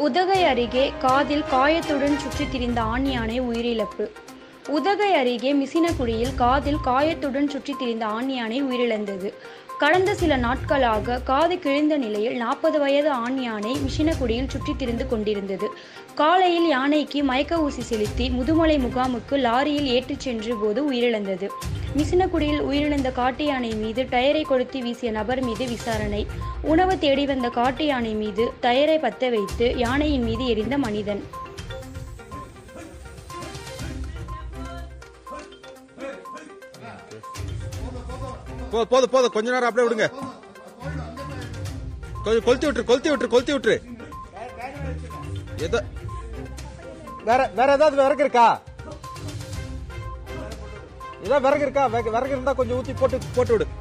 உதகை அருகே காதில் காயத்துடன் சுற்றித் திரிந்த ஆண் யானை உயிரிழப்பு உதகை அருகே மிசினகுடியில் காதில் காயத்துடன் சுற்றித் திரிந்த ஆண் யானை உயிரிழந்தது கடந்த சில நாட்களாக காது கிழிந்த நிலையில் நாற்பது வயது ஆண் யானை மிஷினகுடியில் சுற்றித் திரிந்து கொண்டிருந்தது காலையில் யானைக்கு மயக்க ஊசி செலுத்தி முதுமலை முகாமுக்கு லாரியில் ஏற்றிச் சென்ற போது உயிரிழந்தது மிசினகுடியில் உயிரிழந்த காட்டு யானை மீது டயரை கொளுத்தி வீசிய நபர் மீது விசாரணை உணவு தேடி வந்த காட்டு யானை மீது டயரை பத்த வைத்து யானையின் மீது எரிந்த மனிதன் போதும் போதும் போதும் கொஞ்ச நேரம் அப்படியே விடுங்க கொஞ்சம் கொளுத்தி விட்டுரு கொளுத்தி விட்டுரு கொளுத்தி விட்டுரு எதோ வேற வேற ஏதாவது விறகு இருக்கா ஏதாவது விறகு இருக்கா விறகு விறகு இருந்தா கொஞ்சம் ஊத்தி போட்டு போட்டு விடு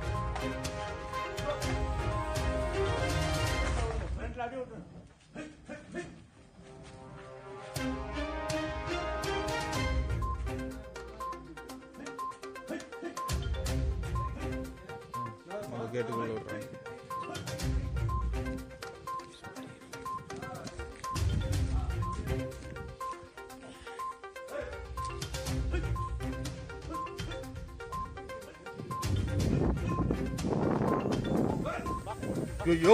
கேட்டுக்குள்ள விடுறாங்க ஐயோ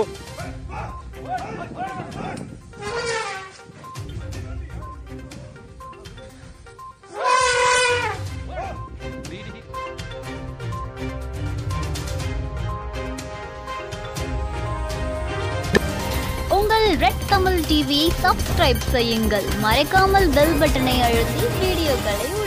உங்கள் ரெட் தமிழ் டிவியை சப்ஸ்கிரைப் செய்யுங்கள் மறக்காமல் பெல் பட்டனை அழுத்தி வீடியோக்களை